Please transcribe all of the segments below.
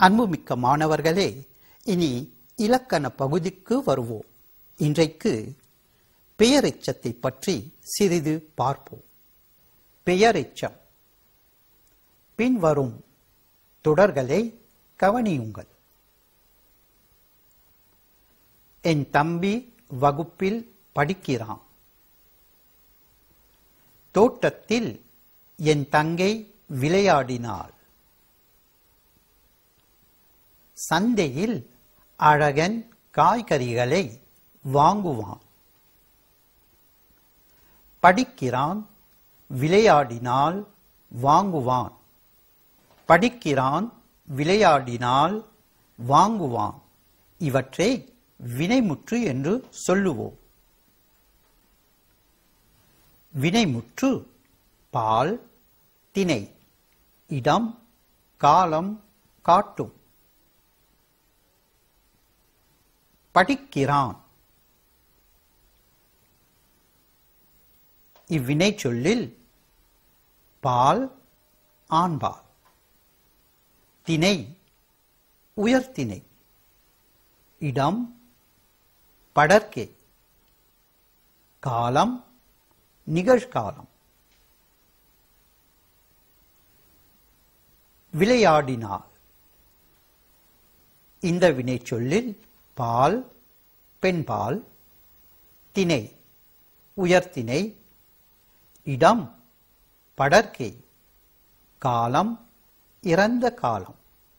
அன்புமிக்க மாணவர்களே இனி இலக்கண பகுதிக்கு வருவோம் இன்றைக்கு பெயரெச்சத்தை பற்றி சிறிது பார்ப்போம் பெயரெச்சம் பின்வரும் தொடர்களை கவனியுங்கள் என் தம்பி வகுப்பில் படிக்கிறான் தோட்டத்தில் என் தங்கை விளையாடினாள் சந்தையில் அழகன் காய்கறிகளை வாங்குவான் படிக்கிறான் விளையாடினால் வாங்குவான் படிக்கிறான் விளையாடினால் வாங்குவான் இவற்றை வினைமுற்று என்று சொல்லுவோம் வினைமுற்று பால் திணை இடம் காலம் காட்டும் படிக்கிறான் இவ்வினை சொல்லில் பால் ஆண்பால் திணை உயர்த்திணை இடம் படர்க்கே காலம் நிகழ்காலம் விளையாடினாள் இந்த வினைச்சொல்லில் பால் பெண்பால் திணை உயர்த்திணை இடம் படர்க்கை காலம் இறந்த காலம்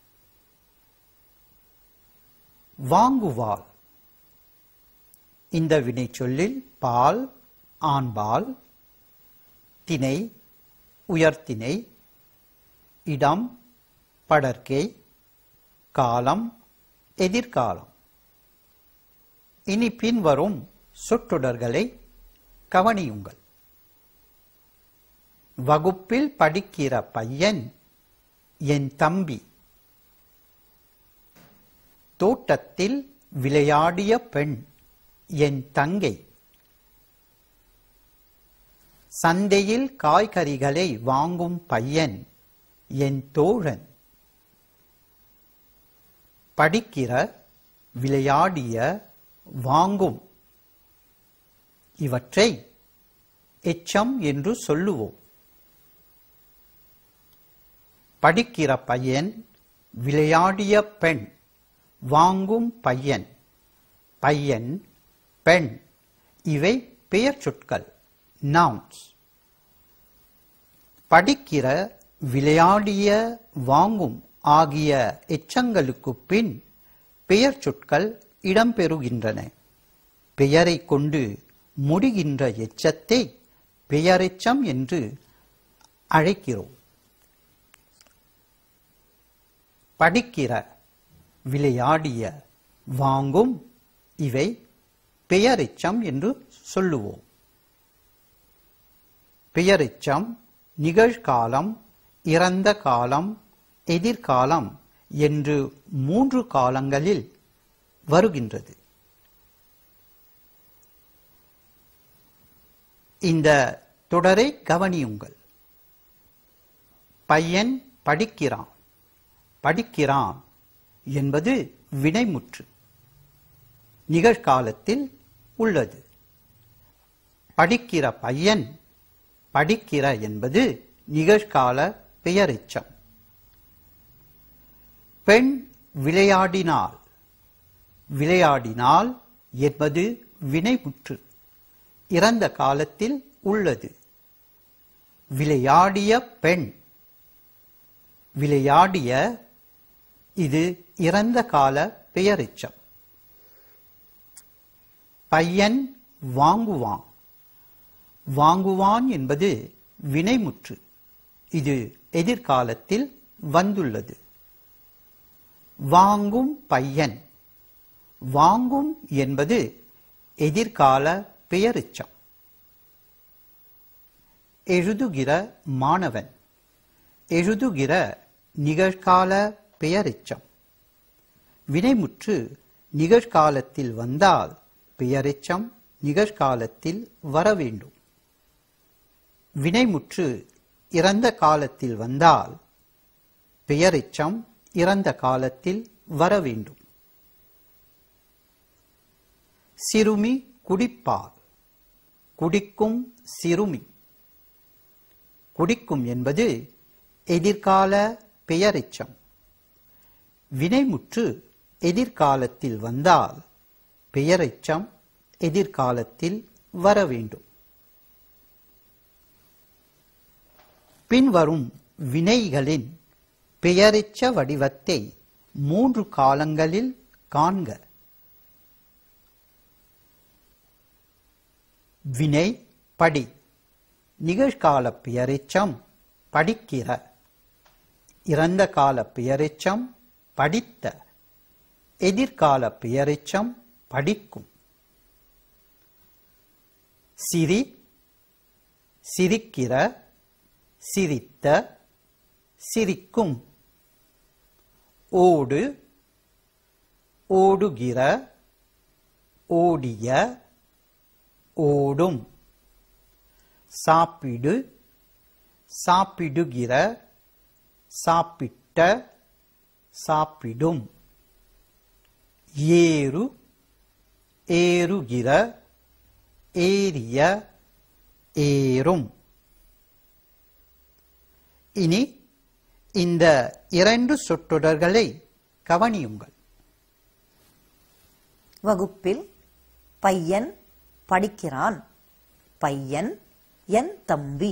வாங்குவாள் இந்த வினைச்சொல்லில் பால் ஆண்பால் திணை உயர்த்திணை இடம் படர்க்கை காலம் எதிர்காலம் இனி பின்வரும் சொற்றொடர்களை கவனியுங்கள் வகுப்பில் படிக்கிற பையன் என் தம்பி தோட்டத்தில் விளையாடிய பெண் என் தங்கை சந்தையில் காய்கறிகளை வாங்கும் பையன் என் தோழன் படிக்கிற விளையாடிய வாங்கும் இவற்றை எச்சம் என்று சொல்லுவோம் படிக்கிற பையன் விளையாடிய பெண் வாங்கும் பையன் பையன் பெண் இவை பெயர் சொற்கள் நவுன்ஸ் படிக்கிற விளையாடிய வாங்கும் ஆகிய எச்சங்களுக்கு பின் பெயர் சொற்கள் இடம்பெறுகின்றன பெயரை கொண்டு முடிகின்ற எச்சத்தை பெயரெச்சம் என்று அழைக்கிறோம் படிக்கிற விளையாடிய வாங்கும் இவை பெயரெச்சம் என்று சொல்லுவோம் பெயரெச்சம் நிகழ்காலம் இறந்த காலம் எதிர்காலம் என்று மூன்று காலங்களில் வருகின்றது இந்த தொடரை கவனியுங்கள் பையன் படிக்கிறான் படிக்கிறான் என்பது வினைமுற்று நிகழ்காலத்தில் உள்ளது படிக்கிற பையன் படிக்கிற என்பது நிகழ்கால பெயரெச்சம் பெண் விளையாடினாள் விளையாடினாள் என்பது வினைமுற்று இறந்த காலத்தில் உள்ளது விளையாடிய பெண் விளையாடிய இது இறந்த கால பெயரெச்சம் பையன் வாங்குவான் வாங்குவான் என்பது வினைமுற்று இது எதிர்காலத்தில் வந்துள்ளது வாங்கும் பையன் வாங்கும் என்பது எதிர்கால பெயரெச்சம் எழுதுகிற மாணவன் எழுதுகிற நிகழ்கால பெயரெச்சம் வினைமுற்று நிகழ்காலத்தில் வந்தால் பெயரெச்சம் நிகழ்காலத்தில் வர வேண்டும் வினைமுற்று இறந்த காலத்தில் வந்தால் பெயரெச்சம் இறந்த காலத்தில் வர வேண்டும் சிறுமி குடிப்பார் குடிக்கும் சிறுமி குடிக்கும் என்பது எதிர்கால பெயரெச்சம் வினைமுற்று எதிர்காலத்தில் வந்தால் பெயரெச்சம் எதிர்காலத்தில் வர வேண்டும் பின்வரும் வினைகளின் பெயரெச்ச வடிவத்தை மூன்று காலங்களில் காண்க வினை படி நிகழ்கால பெயரெச்சம் படிக்கிற இறந்த கால பெயரெச்சம் படித்த எதிர்கால பெயரெச்சம் படிக்கும் சிரி சிரிக்கிற சிரித்த சிரிக்கும் ஓடு ஓடுகிற ஓடிய ஓடும் சாப்பிடு சாப்பிடுகிற சாப்பிட்ட சாப்பிடும் ஏறு ஏறுகிற ஏறிய ஏறும் இனி இந்த இரண்டு சொற்றொடர்களை கவனியுங்கள் வகுப்பில் பையன் படிக்கிறான் பையன் என் தம்பி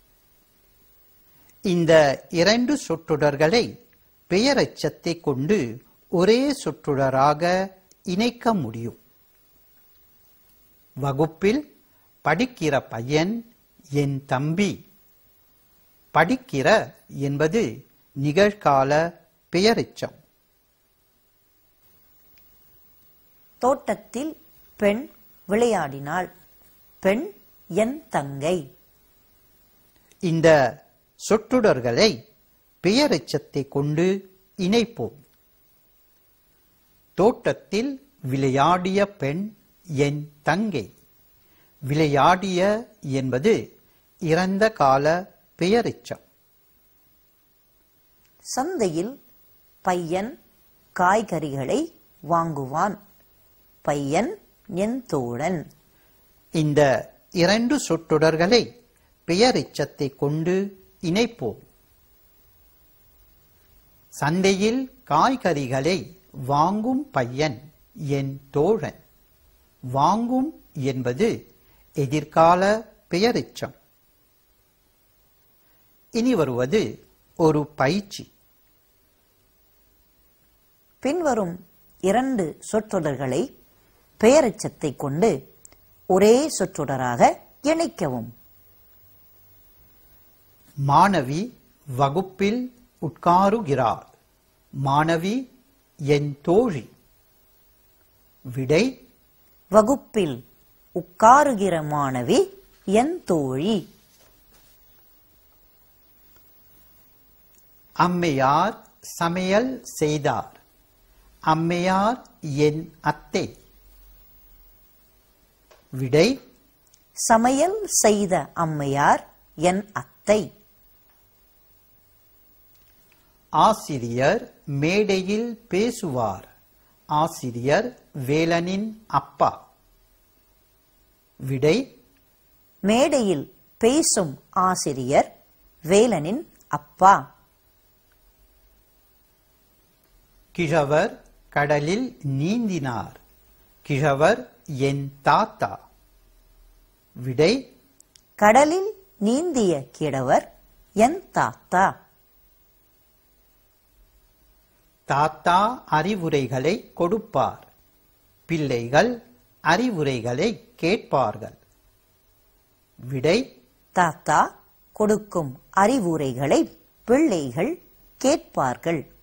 இந்த இரண்டு சொற்றொடர்களை பெயரெச்சத்தை கொண்டு ஒரே சொற்றொடராக இணைக்க முடியும் வகுப்பில் படிக்கிற பையன் என் தம்பி படிக்கிற என்பது நிகழ்கால பெயரெச்சம் தோட்டத்தில் பெண் விளையாடினாள் பெண் என் தங்கை இந்த சொற்றொடர்களை பெயரெச்சத்தை கொண்டு இணைப்போம் தோட்டத்தில் விளையாடிய பெண் என் தங்கை விளையாடிய என்பது இறந்த கால பெயரெச்சம் சந்தையில் பையன் காய்கறிகளை வாங்குவான் பையன் என் தோழன் இந்த இரண்டு சொற்றொடர்களை பெயரெச்சத்தை கொண்டு இணைப்போம் சந்தையில் காய்கறிகளை வாங்கும் பையன் என் தோழன் வாங்கும் என்பது எதிர்கால பெயரெச்சம் இனி வருவது ஒரு பயிற்சி பின்வரும் இரண்டு சொற்றொடர்களை பெயரெச்சத்தை கொண்டு ஒரே சொற்றொடராக இணைக்கவும் மாணவி வகுப்பில் உட்காருகிறார் மாணவி என் தோழி விடை வகுப்பில் உட்காருகிற மாணவி என் தோழி அம்மையார் சமையல் செய்தார் அம்மையார் என் அத்தை விடை சமையல் செய்த அம்மையார் என் அத்தை ஆசிரியர் மேடையில் பேசுவார் ஆசிரியர் வேலனின் அப்பா விடை மேடையில் பேசும் ஆசிரியர் வேலனின் அப்பா கிழவர் கடலில் நீந்தினார் கிழவர் என் தாத்தா விடை கடலில் நீந்திய கிழவர் என் தாத்தா தாத்தா அறிவுரைகளை கொடுப்பார் பிள்ளைகள் அறிவுரைகளை கேட்பார்கள் விடை தாத்தா கொடுக்கும் அறிவுரைகளை பிள்ளைகள் கேட்பார்கள்